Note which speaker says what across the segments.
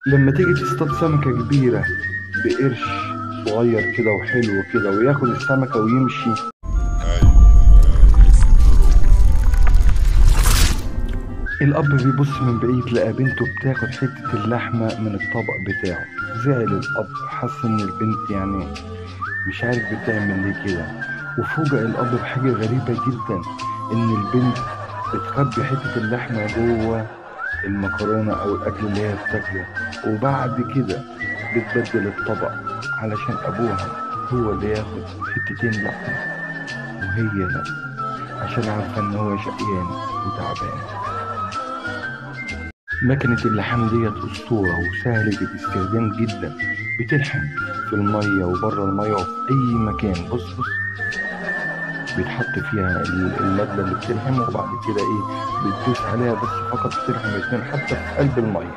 Speaker 1: لما تيجي تصطاد سمكة كبيرة بقرش صغير كده وحلو كده وياخد السمكة ويمشي الأب بيبص من بعيد لقى بنته بتاخد حتة اللحمة من الطبق بتاعه زعل الأب حس إن البنت يعني مش عارف بتعمل ليه كده وفوجئ الأب بحاجة غريبة جدا إن البنت بتخبي حتة اللحمة جوه المكرونة أو الأكل اللي هي بتاكله وبعد كده بتبدل الطبق علشان أبوها هو اللي ياخد حتتين لحمة وهي لأ عشان عارفة إن هو شقيان وتعبان مكنة اللحام ديت أسطورة وسهلة الاستخدام جدا بتلحم في المية وبره المية وفي أي مكان بص بص بيتحط فيها ال- المادة اللي بتلحم وبعد كده إيه بتدوس عليها بس فقط بتلحم الاتنين حتى في قلب المية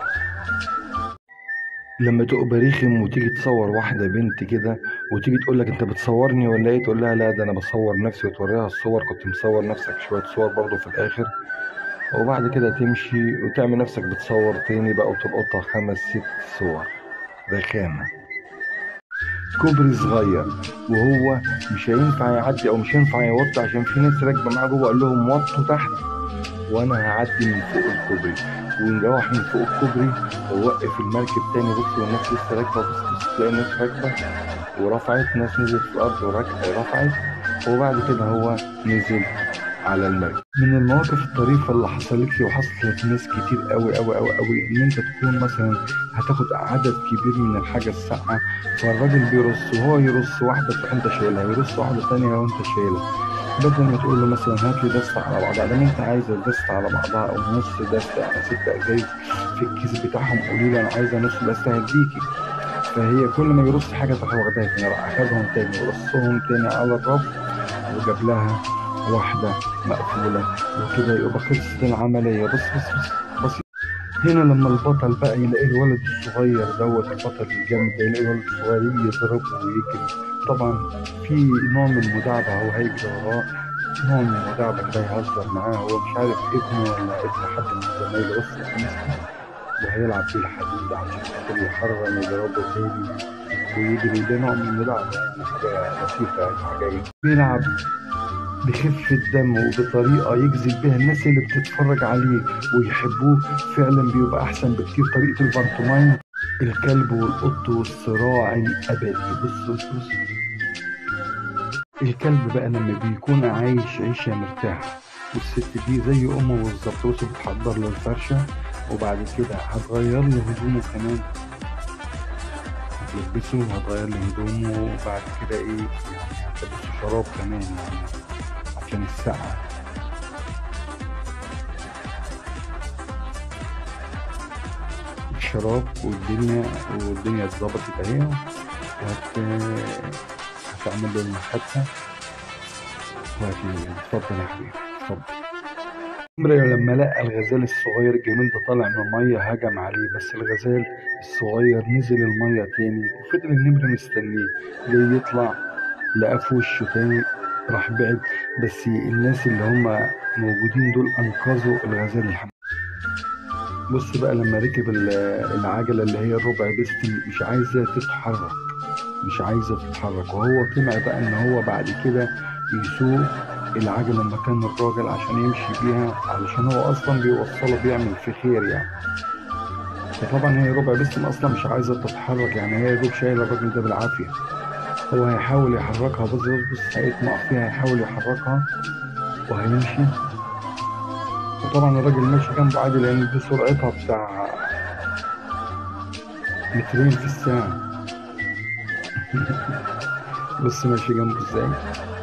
Speaker 1: لما تبقى رخم وتيجي تصور واحدة بنت كده وتيجي تقول لك انت بتصورني ولا ايه تقول لها لا ده انا بصور نفسي وتوريها الصور كنت مصور نفسك شوية صور برضو في الاخر وبعد كده تمشي وتعمل نفسك بتصور تاني بقى وتلقطها خمس ست صور رخامة كوبري صغير وهو مش هينفع يعدي او مش هينفع يوطي عشان في ناس راكبه معاه جوه قال لهم وطوا تحت وانا هعدي من فوق الكوبري ونروح من فوق الكوبري ووقف المركب تاني بص والناس لسه راكبه بص بص تلاقي الناس راكبه ورفعت ناس نزلت في الارض وركبه رفعت وبعد كده هو نزل على المركب من المواقف الطريفة اللي حصلت لي وحصلت لناس كتير قوي قوي قوي قوي ان انت تكون مثلا هتاخد عدد كبير من الحاجة الساقعة فالراجل بيرص وهو يرص واحدة تروح انت شايلها يرص واحدة تانية وانت شايلها بدل ما تقول له مثلا هات لي دستة على بعضها لما انت عايز الدستة على بعضها او نص دستة يعني ست ازايز في الكيس بتاعهم قولوا لي انا عايزة نص دستة هديكي فهي كل ما يرص حاجة تروح واخداها تاني راح اخدهم تاني ورصهم تاني على الرف وجاب لها واحدة مقفولة وكده يبقى خلصت العملية بص بص بص بص هنا لما البطل بقى يلاقي الولد الصغير دوت البطل الجامد ده يلاقي الولد الصغير يجي يضربه ويجري طبعا في نوع من المداعبة هو هيجري وراه نوع من المداعبة كده يهزر معاه هو مش عارف ابنه ولا ابن حد من زمايله بس مسكه وهيلعب بيه الحديد عشان خاطر يحرم يضربه تاني ويجري ده نوع من المداعبة يعني حاجة لطيفة يعني حاجة جميلة. بيلعب بخفة دم وبطريقة يجذب بها الناس اللي بتتفرج عليه ويحبوه فعلا بيبقى أحسن بكتير طريقة البانتومايم الكلب والقط والصراع الأبدي بص بص بص الكلب بقى لما بيكون عايش عيشة مرتاحة والست دي زي أمه بالظبط بص بتحضر له الفرشة وبعد كده هتغير له هدومه كمان هتلبسه وهتغير له هدومه وبعد كده ايه يعني هتلبسه شراب كمان يعني عشان السقعة الشراب والدنيا والدنيا اتظبطت اهي وهت هتعمل له المحادثة وهت- اتفضل يا حبيبي اتفضل النمر لما لقى الغزال الصغير الجميل ده طالع من المية هجم عليه بس الغزال الصغير نزل المية تاني وفضل النمر مستنيه جاي يطلع لقى في وشه تاني راح بعد بس الناس اللي هم موجودين دول انقذوا الغزال الحمد بص بقى لما ركب ال- العجلة اللي هي الربع بيستن مش عايزة تتحرك مش عايزة تتحرك وهو طمع بقى ان هو بعد كده يسوق العجلة مكان الراجل عشان يمشي بيها علشان هو اصلا بيوصله بيعمل في خير يعني فطبعا هي ربع بيستن اصلا مش عايزة تتحرك يعني هي يا دوب شايلة الراجل ده بالعافية هو هيحاول يحركها بص بص بص هيطمع فيها هيحاول يحركها وهيمشي وطبعا الراجل ماشي جنبه عادي لان دي سرعتها بتاع مترين في الساعة بص ماشي جنبه ازاي